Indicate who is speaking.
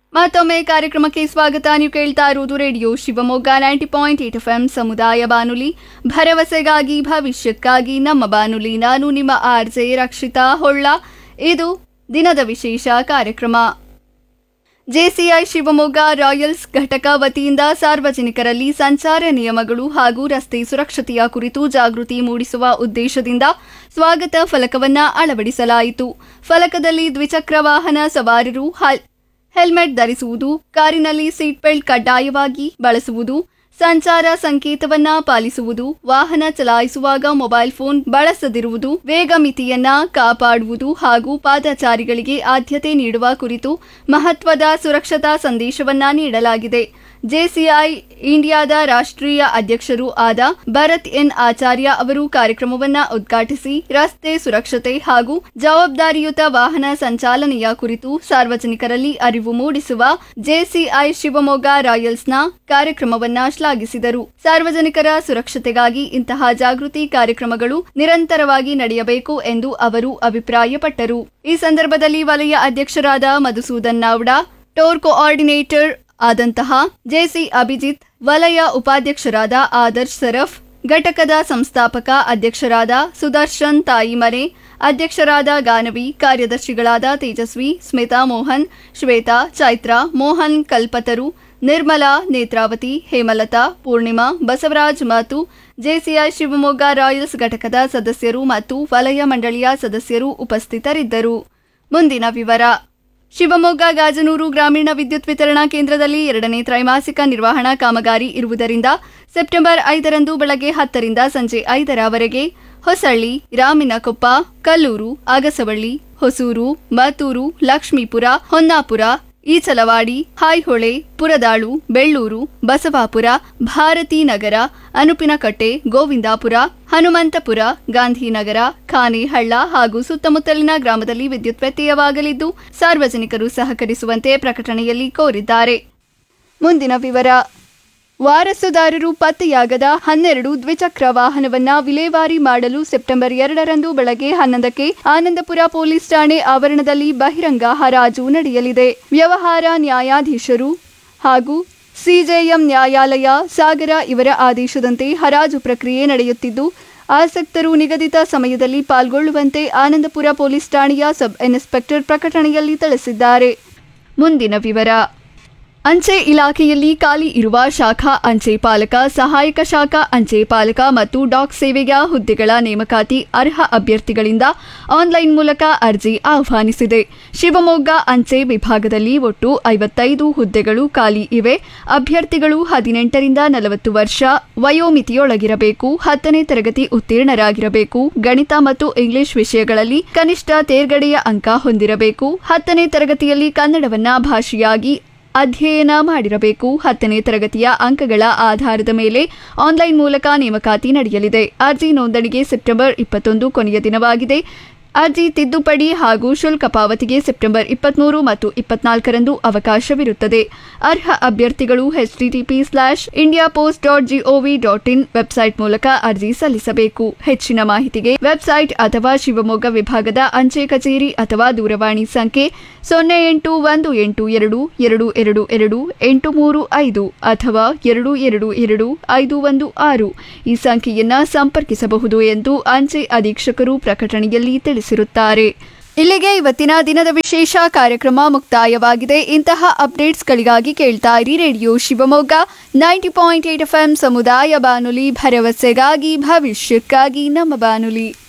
Speaker 1: ಮತ್ತೊಮ್ಮೆ ಕಾರ್ಯಕ್ರಮಕ್ಕೆ ಸ್ವಾಗತ ನೀವು ಕೇಳ್ತಾ ಇರುವುದು radio Shivamogga ninety point eight F M ಸಮುದಾಯ ಬಾನುಲಿ ಭರವಸೆಗಾಗಿ ಭವಿಷ್ಯಕ್ಕಾಗಿ ನಮ್ಮ ಬಾನುಲಿ ನಾನು ನಿಮ್ಮ ಆರ್ ಜೆ ರಕ್ಷಿತಾ ಹೊಳ್ಳ ಇದು ದಿನದ ವಿಶೇಷ ಕಾರ್ಯಕ್ರಮ ಜೆಸಿಐ ಶಿವಮೊಗ್ಗ ರಾಯಲ್ಸ್ ಘಟಕ ವತಿಯಿಂದ ಸಾರ್ವಜನಿಕರಲ್ಲಿ ಸಂಚಾರ ನಿಯಮಗಳು ಹಾಗೂ ರಸ್ತೆ ಸುರಕ್ಷತೆಯ ಕುರಿತು ಜಾಗೃತಿ ಮೂಡಿಸುವ ಉದ್ದೇಶದಿಂದ ಸ್ವಾಗತ ಫಲಕವನ್ನ ಅಳವಡಿಸಲಾಯಿತು ಫಲಕದಲ್ಲಿ ದ್ವಿಚಕ್ರ ವಾಹನ ಸವಾರರು ಹಲ್- ಹೆಲ್ಮೆಟ್ ಧರಿಸುವುದು ಕಾರಿನಲ್ಲಿ ಸೀಟ್ ಬೆಲ್ಟ್ ಕಡ್ಡಾಯವಾಗಿ ಬಳಸುವುದು ಸಂಚಾರ ಸಂಕೇತವನ್ನ ಪಾಲಿಸುವುದು ವಾಹನ ಚಲಾಯಿಸುವಾಗ ಮೊಬೈಲ್ ಫೋನ್ ಬಳಸದಿರುವುದು ವೇಗ ಮಿತಿಯನ್ನ ಕಾಪಾಡುವುದು ಹಾಗೂ ಪಾದಚಾರಿಗಳಿಗೆ ಆದ್ಯತೆ ನೀಡುವ ಕುರಿತು ಮಹತ್ವದ ಸುರಕ್ಷತಾ ಸಂದೇಶವನ್ನ ನೀಡಲಾಗಿದೆ ಜೆಸಿಐ ಇಂಡಿಯಾದ ರಾಷ್ಟ್ರೀಯ ಅಧ್ಯಕ್ಷರು ಆದ ಭರತ್ ಎನ್ ಆಚಾರ್ಯ ಅವರು ಕಾರ್ಯಕ್ರಮವನ್ನ ಉದ್ಘಾಟಿಸಿ ರಸ್ತೆ ಸುರಕ್ಷತೆ ಹಾಗೂ ಜವಾಬ್ದಾರಿಯುತ ವಾಹನ ಸಂಚಾಲನೆಯ ಕುರಿತು ಸಾರ್ವಜನಿಕರಲ್ಲಿ ಅರಿವು ಮೂಡಿಸುವ ಜೆಸಿಐ ಶಿವಮೊಗ್ಗ ರಾಯಲ್ಸ್ನ ಕಾರ್ಯಕ್ರಮವನ್ನ ಶ್ಲಾಘಿಸಿದರು ಸಾರ್ವಜನಿಕರ ಸುರಕ್ಷತೆಗಾಗಿ ಇಂತಹ ಜಾಗೃತಿ ಕಾರ್ಯಕ್ರಮಗಳು ನಿರಂತರವಾಗಿ ನಡೆಯಬೇಕು ಎಂದು ಅವರು ಅಭಿಪ್ರಾಯಪಟ್ಟರು ಈ ಸಂದರ್ಭದಲ್ಲಿ ವಲಯ ಅಧ್ಯಕ್ಷರಾದ ಮಧುಸೂದನ್ ನಾವ್ಡ ಟೋರ್ ಕೋಆರ್ಡಿನೇಟರ್ ಆದಂತಹ ಜೆಸಿ ಅಭಿಜಿತ್ ವಲಯ ಉಪಾಧ್ಯಕ್ಷರಾದ ಆದರ್ಶ್ ಸರಫ್ ಘಟಕದ ಸಂಸ್ಥಾಪಕ ಅಧ್ಯಕ್ಷರಾದ ಸುದರ್ಶನ್ ತಾಯಿಮನೆ ಅಧ್ಯಕ್ಷರಾದ ಗಾನವಿ ಕಾರ್ಯದರ್ಶಿಗಳಾದ ತೇಜಸ್ವಿ ಸ್ಮಿತಾ ಮೋಹನ್ ಶ್ವೇತಾ ಚೈತ್ರ ಮೋಹನ್ ಕಲ್ಪತರು ನಿರ್ಮಲಾ ನೇತ್ರಾವತಿ ಹೇಮಲತಾ ಪೂರ್ಣಿಮಾ ಬಸವರಾಜ್ ಮತ್ತು ಜೆಸಿಐ ಶಿವಮೊಗ್ಗ ರಾಯಲ್ಸ್ ಘಟಕದ ಸದಸ್ಯರು ಮತ್ತು ವಲಯ ಮಂಡಳಿಯ ಸದಸ್ಯರು ಉಪಸ್ಥಿತರಿದ್ದರು ಮುಂದಿನ ವಿವರ ಶಿವಮೊಗ್ಗ ಗಾಜನೂರು ಗ್ರಾಮೀಣ ವಿದ್ಯುತ್ ವಿತರಣಾ ಕೇಂದ್ರದಲ್ಲಿ ಎರಡನೇ ತ್ರೈಮಾಸಿಕ ನಿರ್ವಹಣಾ ಕಾಮಗಾರಿ ಇರುವುದರಿಂದ ಸೆಪ್ಟೆಂಬರ್ ಐದರಂದು ಬೆಳಗ್ಗೆ ಹತ್ತರಿಂದ ಸಂಜೆ ಐದರವರೆಗೆ ಹೊಸಳ್ಳಿ ರಾಮಿನಕೊಪ್ಪ ಕಲ್ಲೂರು ಅಗಸವಳ್ಳಿ ಹೊಸೂರು ಮತ್ತೂರು ಲಕ್ಷ್ಮೀಪುರ ಹೊನ್ನಾಪುರ ಈಚಲವಾಡಿ ಹಾಯ್ಹೊಳೆ ಪುರದಾಳು ಬೆಳ್ಳೂರು ಬಸವಾಪುರ ಭಾರತೀ ನಗರ ಅನುಪಿನಕಟ್ಟೆ ಗೋವಿಂದಾಪುರ ಹನುಮಂತಪುರ ಗಾಂಧಿನಗರ ಖಾನೇಹಳ್ಳ ಹಾಗೂ ಸುತ್ತಮುತ್ತಲಿನ ಗ್ರಾಮದಲ್ಲಿ ವಿದ್ಯುತ್ ವ್ಯತ್ಯಯವಾಗಲಿದ್ದು ಸಾರ್ವಜನಿಕರು ಸಹಕರಿಸುವಂತೆ ಪ್ರಕಟಣೆಯಲ್ಲಿ ಕೋರಿದ್ದಾರೆ ಮುಂದಿನ ವಿವರ ವಾರಸುದಾರರು ಪತ್ತೆಯಾಗದ ಹನ್ನೆರಡು ದ್ವಿಚಕ್ರ ವಾಹನವನ್ನ ವಿಲೇವಾರಿ ಮಾಡಲು ಸೆಪ್ಟೆಂಬರ್ ಎರಡರಂದು ಬೆಳಗ್ಗೆ ಹನ್ನೊಂದಕ್ಕೆ ಆನಂದಪುರ ಪೊಲೀಸ್ ಠಾಣೆ ಆವರಣದಲ್ಲಿ ಬಹಿರಂಗ ಹರಾಜು ನಡೆಯಲಿದೆ ವ್ಯವಹಾರ ನ್ಯಾಯಾಧೀಶರು ಹಾಗೂ ಸಿಜೆಎಂ ನ್ಯಾಯಾಲಯ ಸಾಗರ ಇವರ ಆದೇಶದಂತೆ ಹರಾಜು ಪ್ರಕ್ರಿಯೆ ನಡೆಯುತ್ತಿದ್ದು ಆಸಕ್ತರು ನಿಗದಿತ ಸಮಯದಲ್ಲಿ ಪಾಲ್ಗೊಳ್ಳುವಂತೆ ಆನಂದಪುರ ಪೊಲೀಸ್ ಠಾಣೆಯ ಸಬ್ ಇನ್ಸ್ಪೆಕ್ಟರ್ ಪ್ರಕಟಣೆಯಲ್ಲಿ ತಿಳಿಸಿದ್ದಾರೆ ಮುಂದಿನ ವಿವರ ಅಂಚೆ ಇಲಾಖೆಯಲ್ಲಿ ಖಾಲಿ ಇರುವ ಶಾಖಾ ಅಂಚೆ ಪಾಲಕ ಸಹಾಯಕ ಶಾಖಾ ಅಂಚೆ ಪಾಲಕ ಮತ್ತು ಡಾಕ್ ಸೇವೆಯ ಹುದ್ದೆಗಳ ನೇಮಕಾತಿ ಅರ್ಹ ಅಭ್ಯರ್ಥಿಗಳಿಂದ ಆನ್ಲೈನ್ ಮೂಲಕ ಅರ್ಜಿ ಆಹ್ವಾನಿಸಿದೆ ಶಿವಮೊಗ್ಗ ಅಂಚೆ ವಿಭಾಗದಲ್ಲಿ ಒಟ್ಟು ಐವತ್ತೈದು ಹುದ್ದೆಗಳು ಖಾಲಿ ಇವೆ ಅಭ್ಯರ್ಥಿಗಳು ಹದಿನೆಂಟರಿಂದ ನಲವತ್ತು ವರ್ಷ ವಯೋಮಿತಿಯೊಳಗಿರಬೇಕು ಹತ್ತನೇ ತರಗತಿ ಉತ್ತೀರ್ಣರಾಗಿರಬೇಕು ಗಣಿತ ಮತ್ತು ಇಂಗ್ಲಿಷ್ ವಿಷಯಗಳಲ್ಲಿ ಕನಿಷ್ಠ ತೇರ್ಗಡೆಯ ಅಂಕ ಹೊಂದಿರಬೇಕು ಹತ್ತನೇ ತರಗತಿಯಲ್ಲಿ ಕನ್ನಡವನ್ನ ಭಾಷೆಯಾಗಿ ಅಧ್ಯಯನ ಮಾಡಿರಬೇಕು ಹತ್ತನೇ ತರಗತಿಯ ಅಂಕಗಳ ಆಧಾರದ ಮೇಲೆ ಆನ್ಲೈನ್ ಮೂಲಕ ನೇಮಕಾತಿ ನಡೆಯಲಿದೆ ಅರ್ಜಿ ನೋಂದಣಿಗೆ ಸೆಪ್ಟೆಂಬರ್ ಇಪ್ಪತ್ತೊಂದು ಕೊನೆಯ ದಿನವಾಗಿದೆ ಅರ್ಜಿ ತಿದ್ದುಪಡಿ ಹಾಗೂ ಶುಲ್ಕ ಪಾವತಿಗೆ ಸೆಪ್ಟೆಂಬರ್ ಇಪ್ಪತ್ಮೂರು ಮತ್ತು ಇಪ್ಪತ್ನಾಲ್ಕರಂದು ಅವಕಾಶವಿರುತ್ತದೆ ಅರ್ಹ ಅಭ್ಯರ್ಥಿಗಳು HTTP slash India post dot GOV dot in website ಮೂಲಕ ಅರ್ಜಿ ಸಲ್ಲಿಸಬೇಕು ಹೆಚ್ಚಿನ ಮಾಹಿತಿಗೆ ವೆಬ್ಸೈಟ್ ಅಥವಾ ಶಿವಮೊಗ್ಗ ವಿಭಾಗದ ಅಂಚೆ ಕಚೇರಿ ಅಥವಾ ದೂರವಾಣಿ ಸಂಖ್ಯೆ ಸೊನ್ನೆ ಎಂಟು ಒಂದು ಎಂಟು ಎರಡು ಎರಡು ಎರಡು ಎರಡು ಎಂಟು ಮೂರು ಐದು ಅಥವಾ ಎರಡು ಎರಡು ಎರಡು ಐದು ಒಂದು ಆರು ಈ ಸಂಖ್ಯೆಯನ್ನ ಸಂಪರ್ಕಿಸಬಹುದು ಎಂದು ಅಂಚೆ ಅಧೀಕ್ಷಕರು ಪ್ರಕಟಣೆಯಲ್ಲಿ ತಿಳಿಸಿರುತ್ತಾರೆ ಇಲ್ಲಿಗೆ ಇವತ್ತಿನ ದಿನದ ವಿಶೇಷ ಕಾರ್ಯಕ್ರಮ ಮುಕ್ತಾಯವಾಗಿದೆ ಇಂತಹ ಅಪ್ಡೇಟ್ಸ್ಗಳಿಗಾಗಿ ಕೇಳ್ತಾ ಇರಿ radio Shivamogga ninety point eight F ಸಮುದಾಯ ಬಾನುಲಿ ಭರವಸೆಗಾಗಿ ಭವಿಷ್ಯಕ್ಕಾಗಿ ನಮ್ಮ ಬಾನುಲಿ